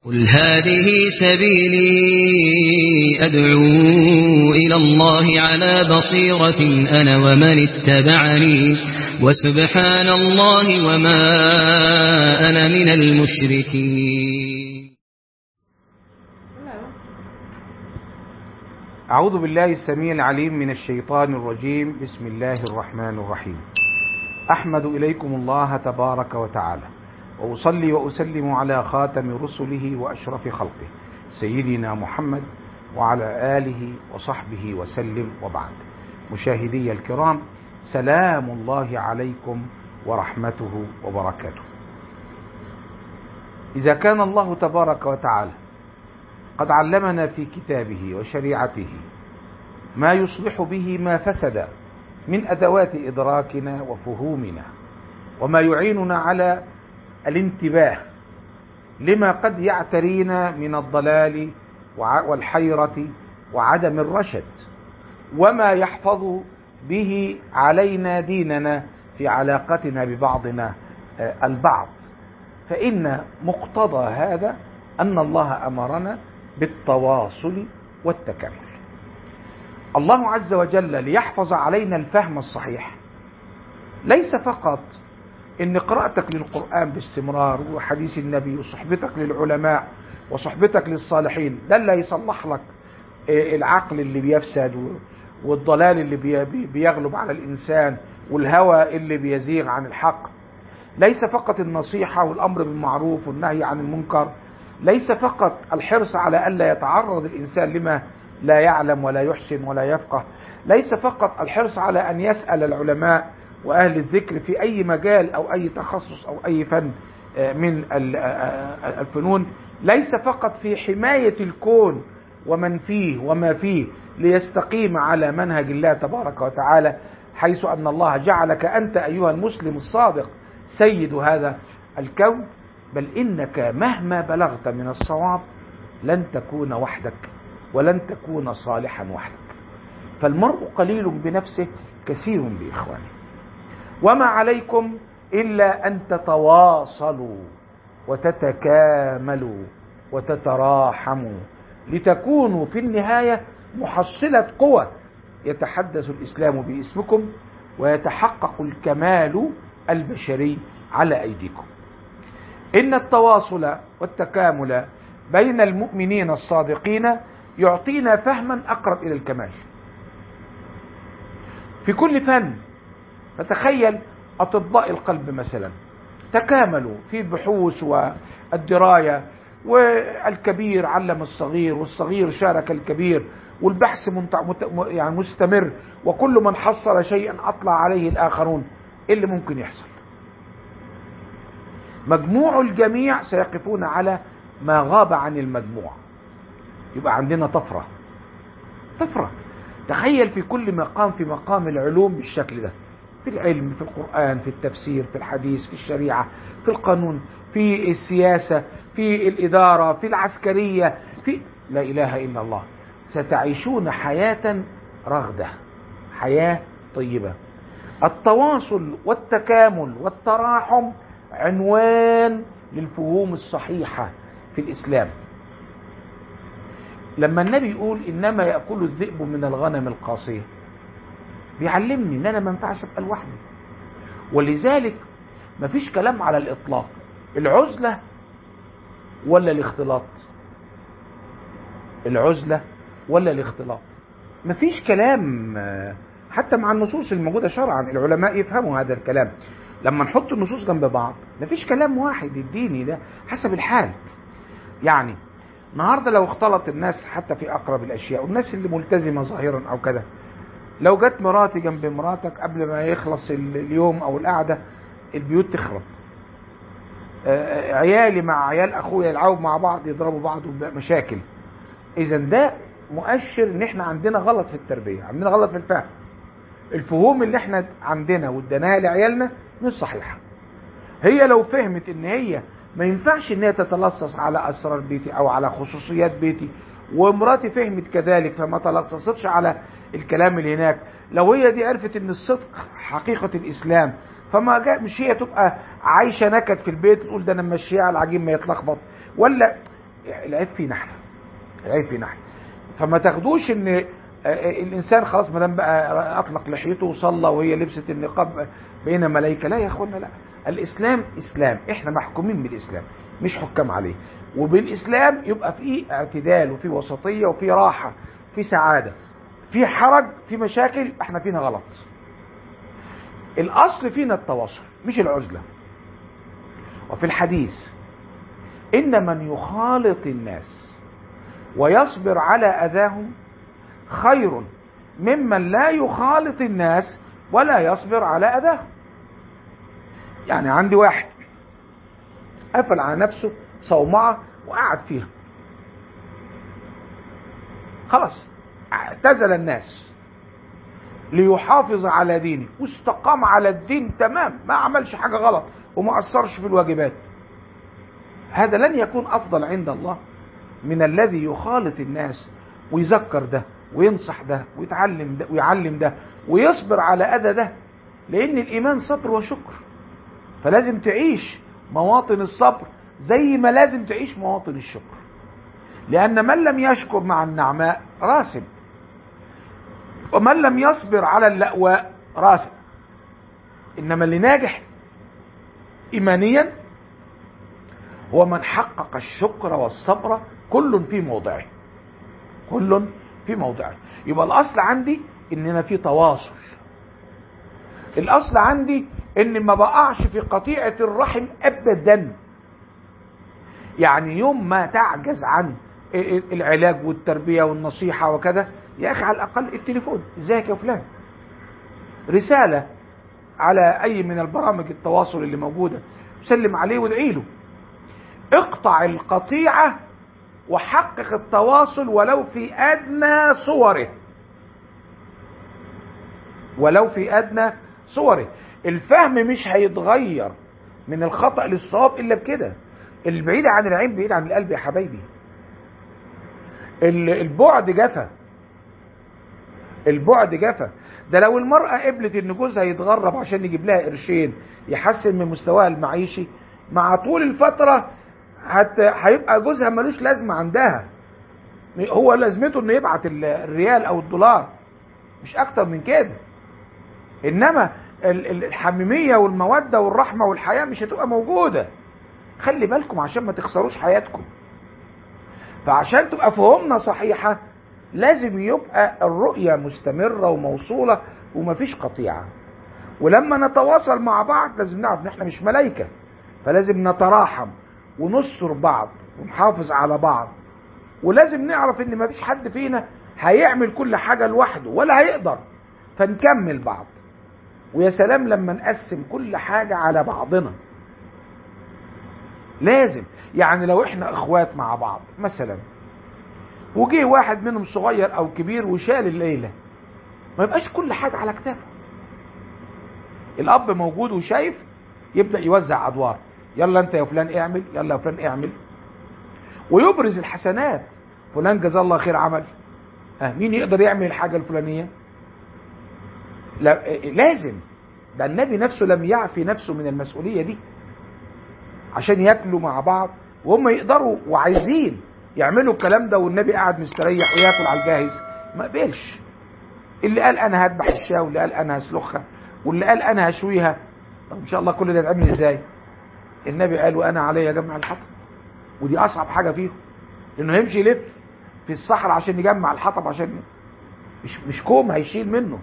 قل هذه سبيلي أدعو إلى الله على بصيرة أنا ومن اتبعني وسبحان الله وما أنا من المشركين أعوذ بالله السميع العليم من الشيطان الرجيم بسم الله الرحمن الرحيم أحمد إليكم الله تبارك وتعالى وأصلي وأسلم على خاتم رسله وأشرف خلقه سيدنا محمد وعلى آله وصحبه وسلم وبعد مشاهدي الكرام سلام الله عليكم ورحمته وبركاته إذا كان الله تبارك وتعالى قد علمنا في كتابه وشريعته ما يصلح به ما فسد من أدوات إدراكنا وفهومنا وما يعيننا على الانتباه لما قد يعترينا من الضلال والحيرة وعدم الرشد وما يحفظ به علينا ديننا في علاقتنا ببعضنا البعض فإن مقتضى هذا أن الله أمرنا بالتواصل والتكامل الله عز وجل ليحفظ علينا الفهم الصحيح ليس فقط ان قراءتك للقرآن باستمرار وحديث النبي وصحبتك للعلماء وصحبتك للصالحين ده اللي يصلح لك العقل اللي بيفسد والضلال اللي بيغلب على الإنسان والهوى اللي بيزيغ عن الحق ليس فقط النصيحة والأمر بالمعروف والنهي عن المنكر ليس فقط الحرص على ألا يتعرض الإنسان لما لا يعلم ولا يحسن ولا يفقه ليس فقط الحرص على أن يسأل العلماء وأهل الذكر في أي مجال أو أي تخصص أو أي فن من الفنون ليس فقط في حماية الكون ومن فيه وما فيه ليستقيم على منهج الله تبارك وتعالى حيث أن الله جعلك أنت أيها المسلم الصادق سيد هذا الكون بل إنك مهما بلغت من الصواب لن تكون وحدك ولن تكون صالحا وحدك فالمرء قليل بنفسه كثير بإخوانه وما عليكم إلا أن تتواصلوا وتتكاملوا وتتراحموا لتكونوا في النهاية محصلة قوة يتحدث الإسلام باسمكم ويتحقق الكمال البشري على أيديكم إن التواصل والتكامل بين المؤمنين الصادقين يعطينا فهما أقرب إلى الكمال في كل فن فتخيل أطباء القلب مثلا تكاملوا في البحوث والدراية والكبير علم الصغير والصغير شارك الكبير والبحث يعني مستمر وكل من حصل شيئا أطلع عليه الآخرون إيه اللي ممكن يحصل مجموع الجميع سيقفون على ما غاب عن المجموع يبقى عندنا طفرة طفرة تخيل في كل مقام في مقام العلوم بالشكل ده في العلم في القرآن في التفسير في الحديث في الشريعة في القانون في السياسة في الإدارة في العسكرية في لا إله إلا الله ستعيشون حياة رغدة حياة طيبة التواصل والتكامل والتراحم عنوان للفهوم الصحيحة في الإسلام لما النبي يقول إنما يأكل الذئب من الغنم القاصية بيعلمني ان انا ما ينفعش ابقى لوحدي ولذلك مفيش كلام على الاطلاق العزله ولا الاختلاط العزله ولا الاختلاط مفيش كلام حتى مع النصوص الموجوده شرعا العلماء يفهموا هذا الكلام لما نحط النصوص جنب بعض مفيش كلام واحد الديني ده حسب الحال يعني النهارده لو اختلط الناس حتى في اقرب الاشياء والناس اللي ملتزمه ظاهرا او كده لو جت مراتي جنب مراتك قبل ما يخلص اليوم او القعده البيوت تخرب عيالي مع عيال اخويا يلعبوا مع بعض يضربوا بعض مشاكل اذا ده مؤشر ان احنا عندنا غلط في التربيه عندنا غلط في الفهم الفهوم اللي احنا عندنا واديناها لعيالنا مش صحيحه هي لو فهمت ان هي ما ينفعش ان هي تتلصص على اسرار بيتي او على خصوصيات بيتي ومراتي فهمت كذلك فما تلصصتش على الكلام اللي هناك لو هي دي عرفت ان الصدق حقيقة الاسلام فما جاء مش هي تبقى عايشة نكد في البيت تقول ده انا ماشيها على العجين ما يتلخبط ولا العيب فينا احنا العيب فينا احنا فما تاخدوش ان آه، آه، الانسان خلاص ما دام بقى اطلق لحيته وصلى وهي لبست النقاب بين ملائكه لا يا اخوانا لا الاسلام اسلام احنا محكومين بالاسلام مش حكام عليه وبالاسلام يبقى في اعتدال وفي وسطيه وفي راحه في سعاده في حرج في مشاكل احنا فينا غلط الاصل فينا التواصل مش العزله وفي الحديث ان من يخالط الناس ويصبر على اذاهم خير ممن لا يخالط الناس ولا يصبر على اذاهم يعني عندي واحد قفل على نفسه صومعه وقعد فيها خلاص اعتزل الناس ليحافظ على دينه واستقام على الدين تمام ما عملش حاجه غلط وما اثرش في الواجبات هذا لن يكون افضل عند الله من الذي يخالط الناس ويذكر ده وينصح ده ويتعلم ده ويعلم ده ويصبر على اذى ده لان الايمان صبر وشكر فلازم تعيش مواطن الصبر زي ما لازم تعيش مواطن الشكر لان من لم يشكر مع النعماء راسب ومن لم يصبر على اللأواء راسب انما اللي ناجح ايمانيا هو من حقق الشكر والصبر كل في موضعه كل في موضعه يبقى الاصل عندي اننا في تواصل الاصل عندي ان ما بقعش في قطيعه الرحم ابدا يعني يوم ما تعجز عن العلاج والتربيه والنصيحه وكذا يا اخي على الاقل التليفون ازيك يا فلان رساله على اي من البرامج التواصل اللي موجوده سلم عليه وادعي له اقطع القطيعه وحقق التواصل ولو في ادنى صوره ولو في ادنى صوره الفهم مش هيتغير من الخطا للصواب الا بكده البعيد عن العين بعيد عن القلب يا حبايبي البعد جفا البعد جفا ده لو المرأة قبلت ان جوزها يتغرب عشان يجيب لها قرشين يحسن من مستواها المعيشي مع طول الفترة حتى هيبقى جوزها ملوش لازمة عندها هو لازمته انه يبعت الريال او الدولار مش اكتر من كده انما الحميمية والمودة والرحمة والحياة مش هتبقى موجودة خلي بالكم عشان ما تخسروش حياتكم فعشان تبقى فهمنا صحيحة لازم يبقى الرؤية مستمرة وموصولة ومفيش قطيعة ولما نتواصل مع بعض لازم نعرف ان احنا مش ملايكة فلازم نتراحم ونستر بعض ونحافظ على بعض ولازم نعرف ان مفيش حد فينا هيعمل كل حاجة لوحده ولا هيقدر فنكمل بعض ويا سلام لما نقسم كل حاجة على بعضنا لازم يعني لو احنا اخوات مع بعض مثلا وجه واحد منهم صغير او كبير وشال الليله ما يبقاش كل حاجه على كتافه الاب موجود وشايف يبدا يوزع ادوار يلا انت يا فلان اعمل يلا يا فلان اعمل ويبرز الحسنات فلان جزاه الله خير عمل اه مين يقدر يعمل الحاجه الفلانيه لا لازم ده النبي نفسه لم يعفي نفسه من المسؤوليه دي عشان ياكلوا مع بعض وهم يقدروا وعايزين يعملوا الكلام ده والنبي قاعد مستريح وياكل على الجاهز ما قبلش اللي قال انا هذبح الشاة واللي قال انا هسلخها واللي قال انا هشويها طب ان شاء الله كل ده يتعمل ازاي النبي قال وانا علي جمع الحطب ودي اصعب حاجه فيهم انه يمشي يلف في الصحراء عشان يجمع الحطب عشان مش مش كوم هيشيل منه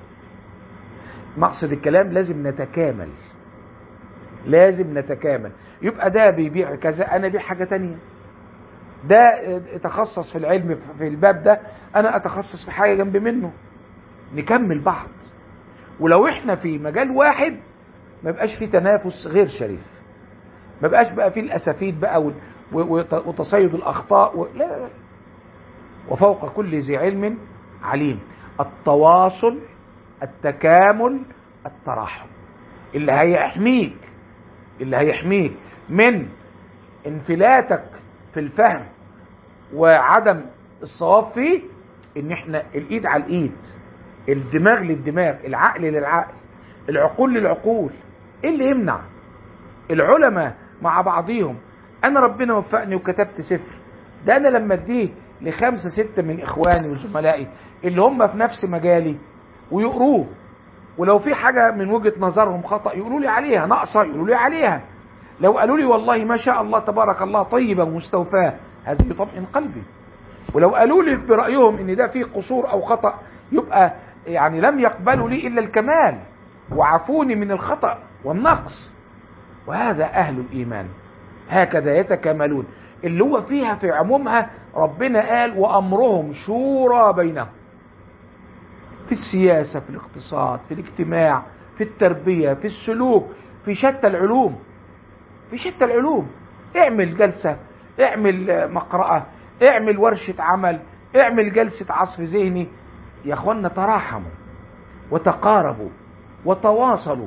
مقصد الكلام لازم نتكامل لازم نتكامل يبقى ده بيبيع كذا انا بيع حاجه تانية ده اتخصص في العلم في الباب ده انا اتخصص في حاجه جنب منه نكمل بعض ولو احنا في مجال واحد ما يبقاش في تنافس غير شريف ما يبقاش بقى في الاسافيد بقى وتصيد الاخطاء و... لا, لا وفوق كل ذي علم عليم التواصل التكامل التراحم اللي هيحميك اللي هيحميك من انفلاتك في الفهم وعدم الصواب فيه ان احنا الايد على الايد الدماغ للدماغ العقل للعقل العقول للعقول ايه اللي يمنع العلماء مع بعضهم انا ربنا وفقني وكتبت سفر ده انا لما اديه لخمسة ستة من اخواني وزملائي اللي هم في نفس مجالي ويقروه ولو في حاجة من وجهة نظرهم خطأ يقولوا لي عليها ناقصة يقولوا لي عليها لو قالوا لي والله ما شاء الله تبارك الله طيبة ومستوفاة هذا يطمئن قلبي ولو قالوا لي برأيهم ان ده فيه قصور او خطأ يبقى يعني لم يقبلوا لي الا الكمال وعفوني من الخطأ والنقص وهذا اهل الايمان هكذا يتكاملون اللي هو فيها في عمومها ربنا قال وامرهم شورى بينهم في السياسة في الاقتصاد في الاجتماع في التربية في السلوك في شتى العلوم في شتى العلوم اعمل جلسة اعمل مقرأة اعمل ورشة عمل اعمل جلسة عصف ذهني يا اخوانا تراحموا وتقاربوا وتواصلوا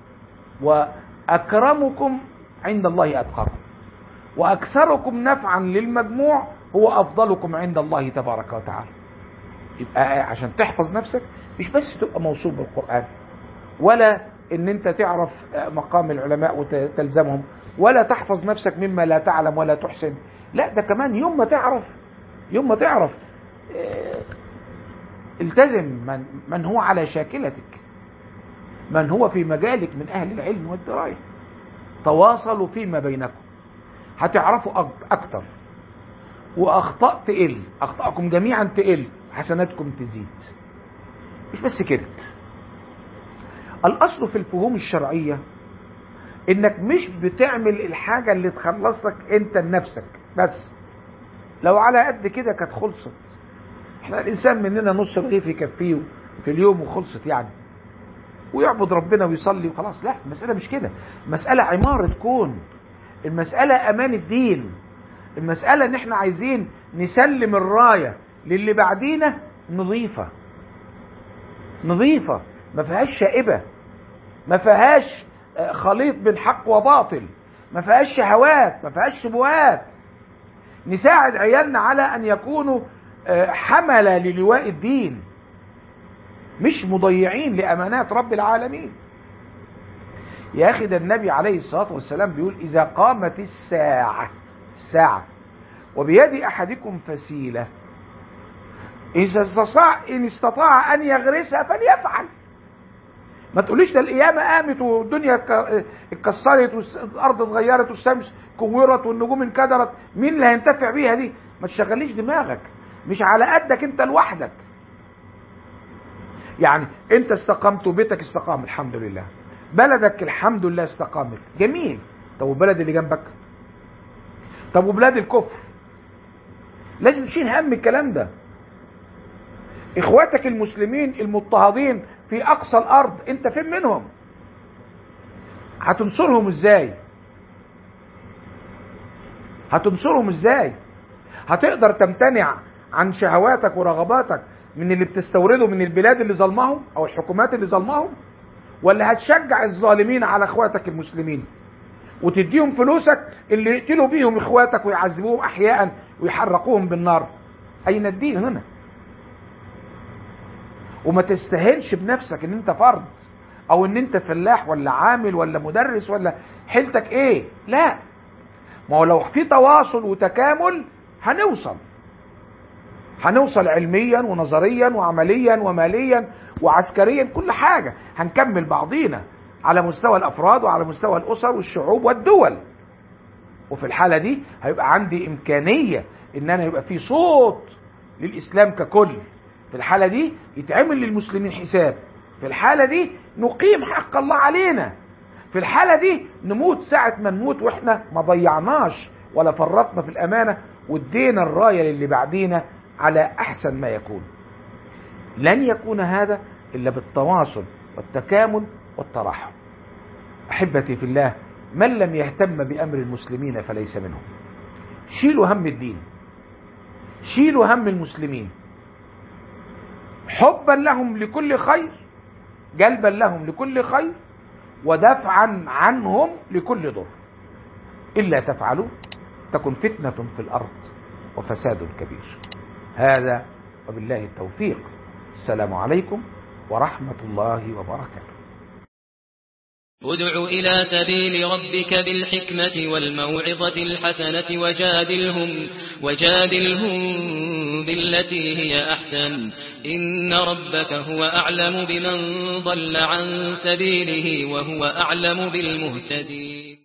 واكرمكم عند الله اتقاكم واكثركم نفعا للمجموع هو افضلكم عند الله تبارك وتعالى يبقى عشان تحفظ نفسك مش بس تبقى موصول بالقرآن ولا ان انت تعرف مقام العلماء وتلزمهم ولا تحفظ نفسك مما لا تعلم ولا تحسن لا ده كمان يوم ما تعرف يوم ما تعرف التزم من, من هو على شاكلتك من هو في مجالك من اهل العلم والدراية تواصلوا فيما بينكم هتعرفوا اكتر واخطاء تقل اخطاءكم جميعا تقل حسناتكم تزيد مش بس كده الاصل في الفهوم الشرعية انك مش بتعمل الحاجة اللي تخلصك انت لنفسك بس لو على قد كده كانت خلصت احنا الانسان مننا نص رغيف يكفيه في اليوم وخلصت يعني ويعبد ربنا ويصلي وخلاص لا المسألة مش كده المسألة عمارة كون المسألة امان الدين المسألة ان احنا عايزين نسلم الراية للي بعدينا نظيفة نظيفة ما فيهاش شائبة ما فيهاش خليط بين حق وباطل ما فيهاش شهوات ما فيهاش شبهات نساعد عيالنا على ان يكونوا حملة للواء الدين مش مضيعين لامانات رب العالمين يا اخي ده النبي عليه الصلاة والسلام بيقول اذا قامت الساعة الساعة وبيد احدكم فسيلة إذا استطاع إن استطاع أن يغرسها فليفعل ما تقوليش ده القيامة قامت والدنيا اتكسرت والأرض اتغيرت والشمس كورت والنجوم انكدرت مين اللي هينتفع بيها دي ما تشغليش دماغك مش على قدك انت لوحدك يعني انت استقمت وبيتك استقام الحمد لله بلدك الحمد لله استقامت جميل طب والبلد اللي جنبك طب وبلاد الكفر لازم تشيل هم الكلام ده اخواتك المسلمين المضطهدين في اقصى الارض انت فين منهم هتنصرهم ازاي هتنصرهم ازاي هتقدر تمتنع عن شهواتك ورغباتك من اللي بتستورده من البلاد اللي ظلمهم او الحكومات اللي ظلمهم ولا هتشجع الظالمين على اخواتك المسلمين وتديهم فلوسك اللي يقتلوا بيهم اخواتك ويعذبوهم احياء ويحرقوهم بالنار اين الدين هنا وما تستهنش بنفسك ان انت فرد او ان انت فلاح ولا عامل ولا مدرس ولا حيلتك ايه لا ما هو لو في تواصل وتكامل هنوصل هنوصل علميا ونظريا وعمليا وماليا وعسكريا كل حاجة هنكمل بعضينا على مستوى الافراد وعلى مستوى الاسر والشعوب والدول وفي الحالة دي هيبقى عندي امكانية ان انا يبقى في صوت للاسلام ككل في الحالة دي يتعمل للمسلمين حساب في الحالة دي نقيم حق الله علينا في الحالة دي نموت ساعة ما نموت واحنا ما ضيعناش ولا فرطنا في الامانة وادينا الراية للي بعدينا على احسن ما يكون لن يكون هذا الا بالتواصل والتكامل والتراحم احبتي في الله من لم يهتم بامر المسلمين فليس منهم شيلوا هم الدين شيلوا هم المسلمين حبا لهم لكل خير جلبا لهم لكل خير ودفعا عنهم لكل ضر الا تفعلوا تكن فتنه في الارض وفساد كبير هذا وبالله التوفيق السلام عليكم ورحمه الله وبركاته ادع إلى سبيل ربك بالحكمة والموعظة الحسنة وجادلهم, وجادلهم بالتي هي أحسن إن ربك هو أعلم بمن ضل عن سبيله وهو أعلم بالمهتدين